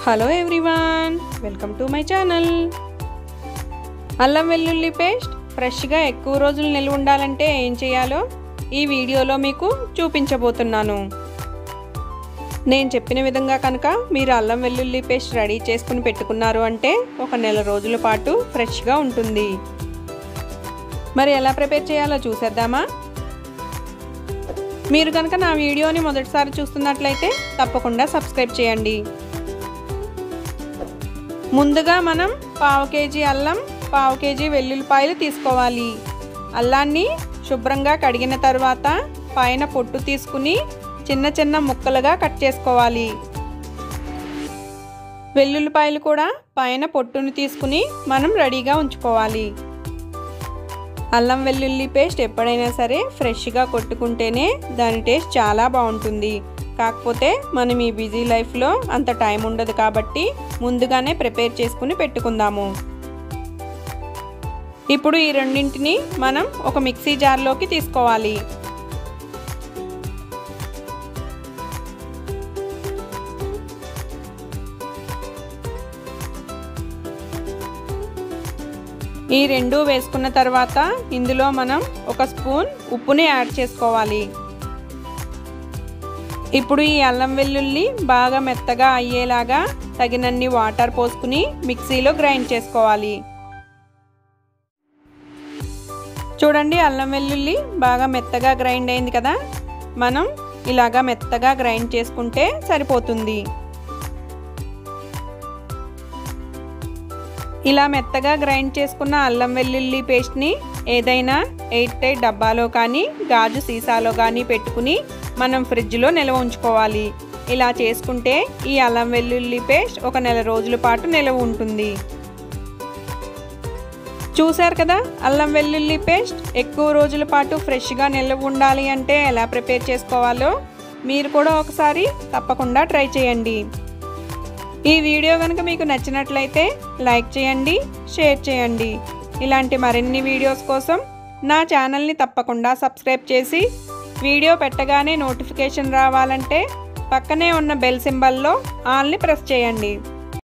hello everyone welcome to my channel అల్లం వెల్లుల్లి paste ఫ్రెష్గా ఎక్కువ రోజులు నిల్వ ఉండాలంటే ఏం చేయాలో ఈ వీడియోలో మీకు చూపించబోతున్నాను నేను చెప్పిన విధంగా కనుక మీరు అల్లం వెల్లుల్లి పేస్ట్ రెడీ చేసుకుని పెట్టుకున్నారు అంటే ఒక నెల రోజుల పాటు ఫ్రెష్గా ఉంటుంది మరి ఎలా ప్రిపేర్ చేయాలో చూసేద్దామా మీరు కనుక నా వీడియోని మొదటిసారి చూస్తున్నట్లయితే తప్పకుండా సబ్స్క్రైబ్ చేయండి ముందుగా మనం పావు కేజీ అల్లం పావు కేజీ వెల్లుల్లిపాయలు తీసుకోవాలి అల్లాన్ని శుభ్రంగా కడిగిన తర్వాత పైన పొట్టు తీసుకుని చిన్న చిన్న ముక్కలుగా కట్ చేసుకోవాలి వెల్లుల్లిపాయలు కూడా పైన పొట్టును తీసుకుని మనం రెడీగా ఉంచుకోవాలి అల్లం వెల్లుల్లి పేస్ట్ ఎప్పుడైనా సరే ఫ్రెష్గా కొట్టుకుంటేనే దాని టేస్ట్ చాలా బాగుంటుంది కాకపోతే మనం ఈ బిజీ లైఫ్లో అంత టైం ఉండదు కాబట్టి ముందుగానే ప్రిపేర్ చేసుకుని పెట్టుకుందాము ఇప్పుడు ఈ రెండింటిని మనం ఒక మిక్సీ జార్లోకి తీసుకోవాలి ఈ రెండు వేసుకున్న తర్వాత ఇందులో మనం ఒక స్పూన్ ఉప్పుని యాడ్ చేసుకోవాలి ఇప్పుడు ఈ అల్లం వెల్లుల్లి బాగా మెత్తగా అయ్యేలాగా తగినన్ని వాటర్ పోసుకుని మిక్సీలో గ్రైండ్ చేసుకోవాలి చూడండి అల్లం వెల్లుల్లి బాగా మెత్తగా గ్రైండ్ అయింది కదా మనం ఇలాగా మెత్తగా గ్రైండ్ చేసుకుంటే సరిపోతుంది ఇలా మెత్తగా గ్రైండ్ చేసుకున్న అల్లం వెల్లుల్లి పేస్ట్ని ఏదైనా ఎయిట్ టైట్ డబ్బాలో కానీ గాజు సీసాలో కానీ పెట్టుకుని మనం ఫ్రిడ్జ్లో నిల్వ ఉంచుకోవాలి ఇలా చేసుకుంటే ఈ అల్లం వెల్లుల్లి పేస్ట్ ఒక నెల రోజుల పాటు నిల్వ ఉంటుంది చూశారు కదా అల్లం వెల్లుల్లి పేస్ట్ ఎక్కువ రోజుల పాటు ఫ్రెష్గా నిల్వ ఉండాలి అంటే ఎలా ప్రిపేర్ చేసుకోవాలో మీరు కూడా ఒకసారి తప్పకుండా ట్రై చేయండి ఈ వీడియో కనుక మీకు నచ్చినట్లయితే లైక్ చేయండి షేర్ చేయండి ఇలాంటి మరిన్ని వీడియోస్ కోసం నా ఛానల్ని తప్పకుండా సబ్స్క్రైబ్ చేసి వీడియో పెట్టగానే నోటిఫికేషన్ రావాలంటే పక్కనే ఉన్న బెల్ సింబల్లో ఆల్ని ప్రెస్ చేయండి